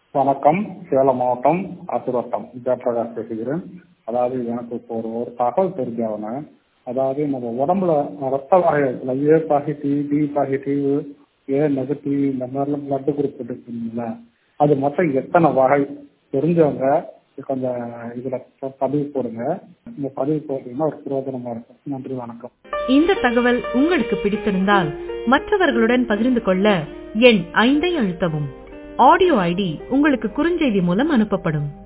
வணக்கம் சேலம் மாவட்டம் ஆசீர்வட்டம் ஜெயபிரகாஷ் பேசுகிறேன் அதாவது எனக்கு இப்போ ஒரு ஒரு தகவல் தெரிஞ்சாகணும் அதாவது நம்ம உடம்புல ரத்த வகைகள் A positive B positive A negative இந்த மாதிரிலாம் பிளட் குரூப் இருக்குங்களா அது மொத்தம் எத்தனை வகை தெரிஞ்சவங்க கொஞ்சம் இதுல ப- பதிவு போடுங்க இந்த பதிவு போட்டீங்கன்னா ஒரு பிரயோஜனமா இருக்கும் நன்றி வணக்கம் இந்த தகவல் உங்களுக்கு பிடித்திருந்தால் மற்றவர்களுடன் பகிர்ந்து கொள்ள எண் ஐந்தை அழுத்தவும் ஆடியோ ஐடி உங்களுக்கு குறுஞ்செய்தி மூலம் அனுப்பப்படும்